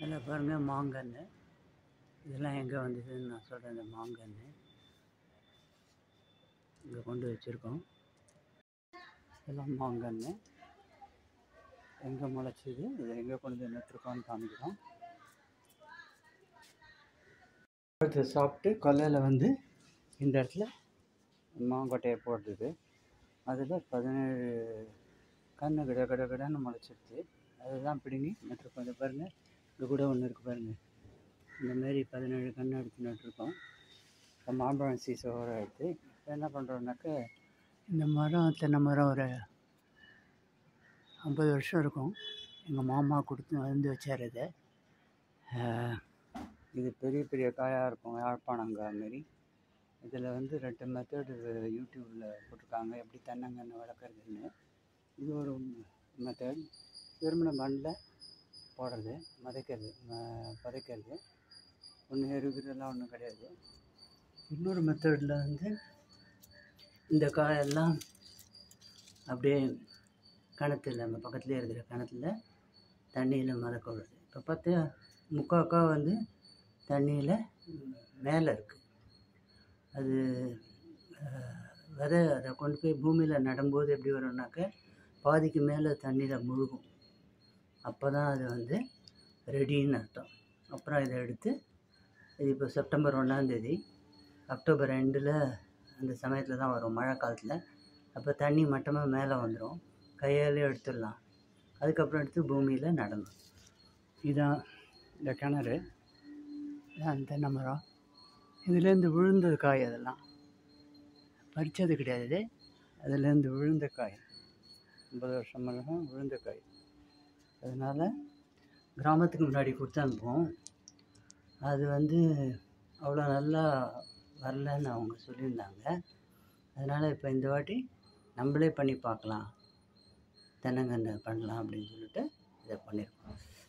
இதில் பாருங்கள் மாங்கன்று இதெல்லாம் எங்கே வந்ததுன்னு நான் சொல்கிறேன் இந்த மாங்கன்று இங்கே கொண்டு வச்சுருக்கோம் இதெல்லாம் மாங்கன்று எங்கே முளைச்சிது இதை எங்கே கொண்டு வந்து நட்டுருக்கோம்னு காமிக்கிறோம் அடுத்து சாப்பிட்டு கொல்லையில் வந்து இந்த இடத்துல மாங்கொட்டையை போடுறது அதில் பதினேழு கன்று கிட கிட கிடன்னு முளைச்சிருச்சு அதுதான் பிடுங்கி நட்டுருக்கோம் இதை பாருங்கள் இங்கே கூட ஒன்று இருக்குது பாருங்கள் இந்த மாதிரி பதினேழு கன்று எடுத்து நட்டுருக்கோம் இப்போ மாம்பழம் சீசன் வர எடுத்து இப்போ என்ன பண்ணுறோம்னாக்க இந்த மரம் தென்னை மரம் ஒரு ஐம்பது வருஷம் இருக்கும் எங்கள் மாமா கொடுத்து வந்து வச்சார் இதை ஆஹ், இது பெரிய பெரிய காயாக இருக்கும் யாழ்ப்பாணங்காய் மாரி இதில் வந்து ரெண்டு மெத்தடு யூடியூப்பில் போட்டிருக்காங்க எப்படி தென்னங்கன்று வளர்க்குறதுன்னு இது ஒரு மெத்தட் வெறுமனை மண்ணில் போடுறது மதைக்கிறது ம- பதைக்கிறது ஒன்றும் எருகிறதெல்லாம் ஒன்றும் கிடையாது இன்னொரு மெத்தடில் வந்து இந்த காயெல்லாம் அப்படியே கிணத்துல நம்ம பக்கத்துலேயே இருக்கிற கிணத்துல தண்ணியில் மறக்க விடுறது இப்போ பார்த்தா முக்காக்கா வந்து தண்ணியில் மேலே இருக்குது அது அஹ், விதை அதை கொண்டு போய் பூமியில் நடும்போது எப்படி வரும்னாக்க பாதிக்கு மேலே தண்ணியில் முழுகும் அப்போ தான் அது வந்து ரெடின்னு அர்த்தம் அப்புறம் இதை எடுத்து இது இப்போ செப்டம்பர் ஒன்றாந்தேதி அக்டோபர் ரெண்டில் அந்த சமயத்தில் தான் வரும் மழை காலத்தில் அப்போ தண்ணி மட்டமாக மேலே வந்துடும் கையாலே எடுத்துடலாம் அதுக்கப்புறம் எடுத்து பூமியில் நடணும் இதான் இந்த கிணறு இதான் தென்னை மரம் இதுலேருந்து விழுந்த காய் அதெல்லாம் பறித்தது கிடையாது அதுலேருந்து விழுந்த காய் ஐம்பது வருஷம் மிளகும் விழுந்த காய் அதனால் கிராமத்துக்கு முன்னாடி கொடுத்து அனுப்புவோம் அது வந்து அவ்வளோ நல்லா வரலன்னு அவங்க சொல்லியிருந்தாங்க அதனால் இப்போ இந்த வாட்டி நம்மளே பண்ணி பார்க்கலாம் தென்னங்கன்று பண்ணலாம் அப்படின்னு சொல்லிட்டு இதை பண்ணியிருக்கோம்